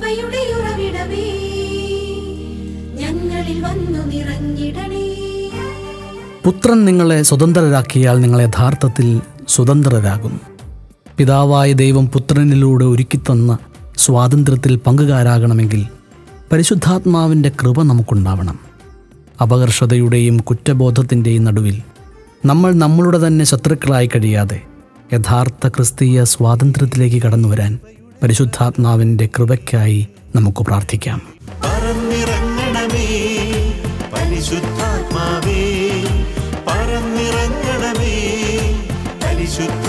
നന്മയുടെ ഉറവിടമേ ഞങ്ങളിൽ വന്നു നിറഞ്ഞിടണേ പുത്രൻ നിങ്ങളെ സ്വതന്ത്രരാക്കിയാൽ നിങ്ങൾ യഥാർത്ഥത്തിൽ സ്വതന്ത്രരാകും പിതാവായ ദൈവം പുത്രനിലൂടെ ഒരുക്കിത്തന്ന സ്വാതന്ത്ര്യത്തിൽ പങ്കുകാരാകണമെങ്കിൽ പരിശുദ്ധാത്മാവിൻ്റെ കൃപ നമുക്കുണ്ടാവണം അപകർഷതയുടെയും കുറ്റബോധത്തിൻ്റെയും നടുവിൽ നമ്മൾ നമ്മളുടെ തന്നെ ശത്രുക്കളായി കഴിയാതെ യഥാർത്ഥ ക്രിസ്തീയ സ്വാതന്ത്ര്യത്തിലേക്ക് കടന്നു വരാൻ പരിശുദ്ധാത്മാവിൻ്റെ കൃപയ്ക്കായി നമുക്ക് പ്രാർത്ഥിക്കാം പറന്നിറങ്ങണമേ പരിശുദ്ധാത്മാവേ പറന്നിറങ്ങണമേ പരിശുദ്ധ